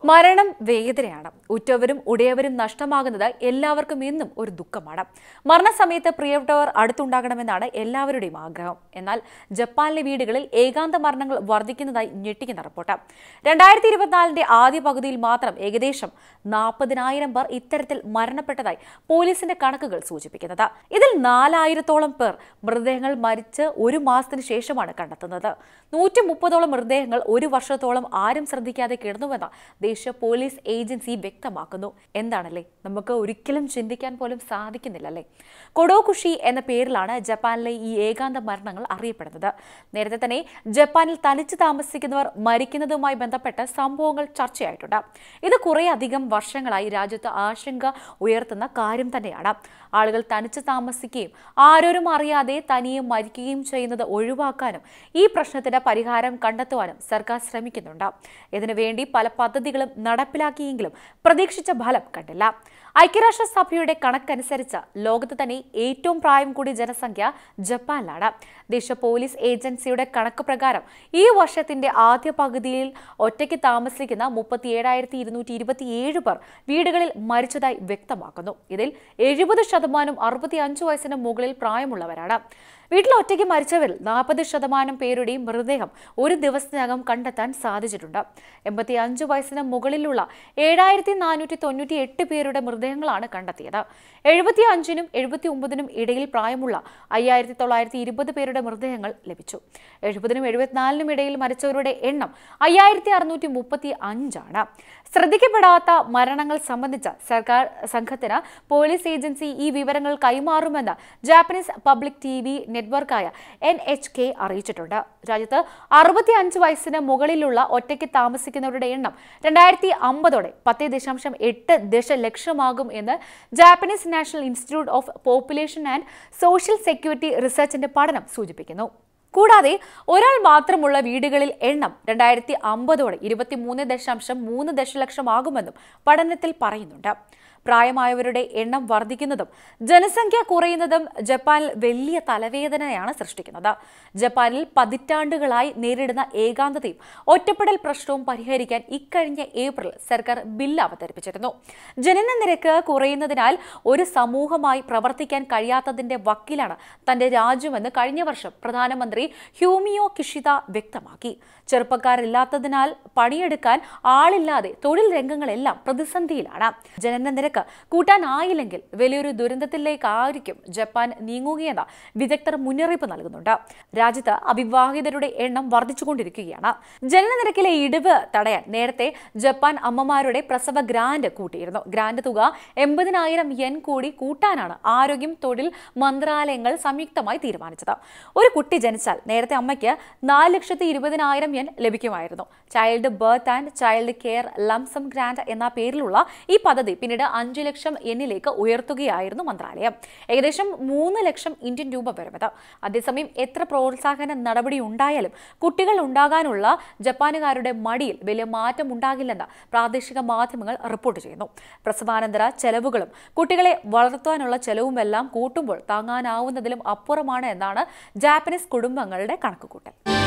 മരണം വേദനയാണ് ഉറ്റവരും ഉടയവരും നഷ്ടമാകുന്നത് എല്ലാവർക്കും എന്നും ഒരു ദുഃഖമാണ് മരണസമയത്ത് പ്രിയപ്പെട്ടവർ അടുത്തുണ്ടാകണമെന്നാണ് എല്ലാവരുടെയും ആഗ്രഹം എന്നാൽ ജപ്പാനിലെ വീടുകളിൽ ഏകാന്ത മരണങ്ങൾ വർദ്ധിക്കുന്നതായി ഞെട്ടിക്കുന്ന റിപ്പോർട്ട് രണ്ടായിരത്തി ഇരുപത്തിനാലിന്റെ ആദ്യ പകുതിയിൽ മാത്രം ഏകദേശം നാൽപ്പതിനായിരം പേർ ഇത്തരത്തിൽ മരണപ്പെട്ടതായി പോലീസിന്റെ കണക്കുകൾ സൂചിപ്പിക്കുന്നത് ഇതിൽ നാലായിരത്തോളം പേർ മൃതദേഹങ്ങൾ മരിച്ച് ഒരു മാസത്തിന് ശേഷമാണ് കണ്ടെത്തുന്നത് നൂറ്റി മുപ്പതോളം മൃതദേഹങ്ങൾ ഒരു വർഷത്തോളം ആരും ശ്രദ്ധിക്കാതെ കിടന്നുവെന്ന് ദേശീയ പോലീസ് ഏജൻസി വ്യക്തമാക്കുന്നു എന്താണല്ലേ നമുക്ക് ഒരിക്കലും ചിന്തിക്കാൻ പോലും സാധിക്കുന്നില്ലല്ലേ കൊഡോകുഷി എന്ന പേരിലാണ് ജപ്പാനിലെ ഈ ഏകാന്ത മരണങ്ങൾ അറിയപ്പെടുന്നത് നേരത്തെ തന്നെ ജപ്പാനിൽ തനിച്ച് താമസിക്കുന്നവർ മരിക്കുന്നതുമായി ബന്ധപ്പെട്ട സംഭവങ്ങൾ ചർച്ചയായിട്ടുണ്ട് ഇത് കുറേ അധികം വർഷങ്ങളായി രാജ്യത്ത് ആശങ്ക ഉയർത്തുന്ന കാര്യം തന്നെയാണ് ആളുകൾ തനിച്ച് താമസിക്കുകയും ആരോരും അറിയാതെ തനിയെ മരിക്കുകയും ചെയ്യുന്നത് ഒഴിവാക്കാനും ഈ പ്രശ്നത്തിന് പരിഹാരം കണ്ടെത്തുവാനും സർക്കാർ ശ്രമിക്കുന്നുണ്ട് ഇതിനുവേണ്ടി പല പദ്ധതികളും നടപ്പിലാക്കിയെങ്കിലും പ്രതീക്ഷിച്ച ഫലം കണ്ടില്ല ഐക്യരാഷ്ട്രസഭയുടെ കണക്കനുസരിച്ച് ലോകത്ത് തന്നെ ഏറ്റവും പ്രായം കൂടിയ ജനസംഖ്യ ജപ്പാനിലാണ് ദേശീയ പോലീസ് ഏജൻസിയുടെ കണക്ക് പ്രകാരം ഈ വർഷത്തിന്റെ ആദ്യ പകുതിയിൽ ഒറ്റയ്ക്ക് താമസിക്കുന്ന മുപ്പത്തി ഏഴായിരത്തി ഇരുന്നൂറ്റി ഇരുപത്തിയേഴ് പേർ വീടുകളിൽ മരിച്ചതായി വ്യക്തമാക്കുന്നു ഇതിൽ എഴുപത് ശതമാനം അറുപത്തി അഞ്ച് വയസ്സിന് മുകളിൽ പ്രായമുള്ളവരാണ് വീട്ടിൽ ഒറ്റയ്ക്ക് മരിച്ചവരിൽ നാൽപ്പത് ശതമാനം പേരുടെയും മൃതദേഹം ഒരു ദിവസത്തിനകം കണ്ടെത്താൻ സാധിച്ചിട്ടുണ്ട് എൺപത്തി അഞ്ച് വയസ്സിന് മുകളിലുള്ള ഏഴായിരത്തി നാനൂറ്റി തൊണ്ണൂറ്റി എട്ട് പേരുടെ മൃതദേഹങ്ങളാണ് കണ്ടെത്തിയത് എഴുപത്തി അഞ്ചിനും എഴുപത്തി ഒമ്പതിനും ഇടയിൽ പ്രായമുള്ള അയ്യായിരത്തി തൊള്ളായിരത്തി ഇരുപത് പേരുടെ മൃതദേഹങ്ങൾ ലഭിച്ചു എഴുപതിനും എഴുപത്തിനാലിനും ഇടയിൽ മരിച്ചവരുടെ എണ്ണം അയ്യായിരത്തി അറുന്നൂറ്റി മുപ്പത്തി അഞ്ചാണ് ശ്രദ്ധിക്കപ്പെടാത്ത മരണങ്ങൾ സംബന്ധിച്ച സർക്കാർ സംഘത്തിന് പോലീസ് ഏജൻസി ഈ വിവരങ്ങൾ കൈമാറുമെന്ന് ജാപ്പനീസ് പബ്ലിക് ടി വി നെറ്റ്വർക്കായ എൻ എച്ച് കെ അറിയിച്ചിട്ടുണ്ട് രാജ്യത്ത് അറുപത്തി അഞ്ച് വയസ്സിന് മുകളിലുള്ള ഒറ്റയ്ക്ക് താമസിക്കുന്നവരുടെ എണ്ണം രണ്ടായിരത്തി അമ്പതോടെ പത്ത് ദശാംശം എട്ട് ദശലക്ഷമാകും എന്ന് Japanese national institute of population and social security റിസർച്ചിന്റെ പഠനം സൂചിപ്പിക്കുന്നു കൂടാതെ ഒരാൾ മാത്രമുള്ള വീടുകളിൽ എണ്ണം രണ്ടായിരത്തി അമ്പതോടെ ഇരുപത്തിമൂന്ന് ദശാംശം മൂന്ന് ദശലക്ഷമാകുമെന്നും പഠനത്തിൽ പറയുന്നുണ്ട് പ്രായമായവരുടെ എണ്ണം വർദ്ധിക്കുന്നതും ജനസംഖ്യ കുറയുന്നതും ജപ്പാനിൽ വലിയ തലവേദനയാണ് സൃഷ്ടിക്കുന്നത് ജപ്പാനിൽ പതിറ്റാണ്ടുകളായി നേരിടുന്ന ഏകാന്തതയും ഒറ്റപ്പെടൽ പ്രശ്നവും പരിഹരിക്കാൻ ഇക്കഴിഞ്ഞ ഏപ്രിൽ സർക്കാർ ബില്ല് അവതരിപ്പിച്ചിരുന്നു ജനന നിരക്ക് കുറയുന്നതിനാൽ ഒരു സമൂഹമായി പ്രവർത്തിക്കാൻ കഴിയാത്തതിന്റെ വക്കിലാണ് തന്റെ രാജ്യമെന്ന് കഴിഞ്ഞ വർഷം പ്രധാനമന്ത്രി ഹ്യൂമിയോ കിഷിത വ്യക്തമാക്കി ചെറുപ്പക്കാരില്ലാത്തതിനാൽ പണിയെടുക്കാൻ ആളില്ലാതെ തൊഴിൽ രംഗങ്ങളെല്ലാം പ്രതിസന്ധിയിലാണ് ജനന നിരക്ക് കൂട്ടാനായില്ലെങ്കിൽ വലിയൊരു ദുരന്തത്തിലേക്കായിരിക്കും ജപ്പാൻ നീങ്ങുകയെന്ന് വിദഗ്ധർ മുന്നറിയിപ്പ് നൽകുന്നുണ്ട് രാജ്യത്ത് അവിവാഹിതരുടെ എണ്ണം വർദ്ധിച്ചുകൊണ്ടിരിക്കുകയാണ് ജനനനിരക്കിലെ ഇടിവ് തടയാൻ നേരത്തെ ജപ്പാൻ അമ്മമാരുടെ പ്രസവ ഗ്രാന്റ് കൂട്ടിയിരുന്നു ഗ്രാന്റ് തുക എൺപതിനായിരം യെൻ കൂടി കൂട്ടാനാണ് ആരോഗ്യം തൊഴിൽ മന്ത്രാലയങ്ങൾ സംയുക്തമായി തീരുമാനിച്ചത് ഒരു കുട്ടി ജനിച്ചാൽ നേരത്തെ അമ്മയ്ക്ക് നാല് ലക്ഷത്തി ഇരുപതിനായിരം യെൻ ലഭിക്കുമായിരുന്നു child birth and child care lump sum grant എന്ന പേരിലുള്ള ഈ പദ്ധതി പിന്നീട് അഞ്ചു ലക്ഷം എന്നിലേക്ക് ഉയർത്തുകയായിരുന്നു മന്ത്രാലയം ഏകദേശം മൂന്ന് ലക്ഷം ഇന്ത്യൻ രൂപ വരും ഇത് അതേസമയം എത്ര പ്രോത്സാഹന നടപടി ഉണ്ടായാലും കുട്ടികൾ ഉണ്ടാകാനുള്ള ജപ്പാനുകാരുടെ മടിയിൽ വലിയ മാറ്റം ഉണ്ടാകില്ലെന്ന് പ്രാദേശിക മാധ്യമങ്ങൾ റിപ്പോർട്ട് ചെയ്യുന്നു പ്രസവാനന്തര ചെലവുകളും കുട്ടികളെ വളർത്താനുള്ള ചെലവുമെല്ലാം കൂട്ടുമ്പോൾ താങ്ങാനാവുന്നതിലും അപ്പുറമാണ് എന്നാണ് ജാപ്പനീസ് കുടുംബങ്ങളുടെ കണക്കുകൂട്ടൽ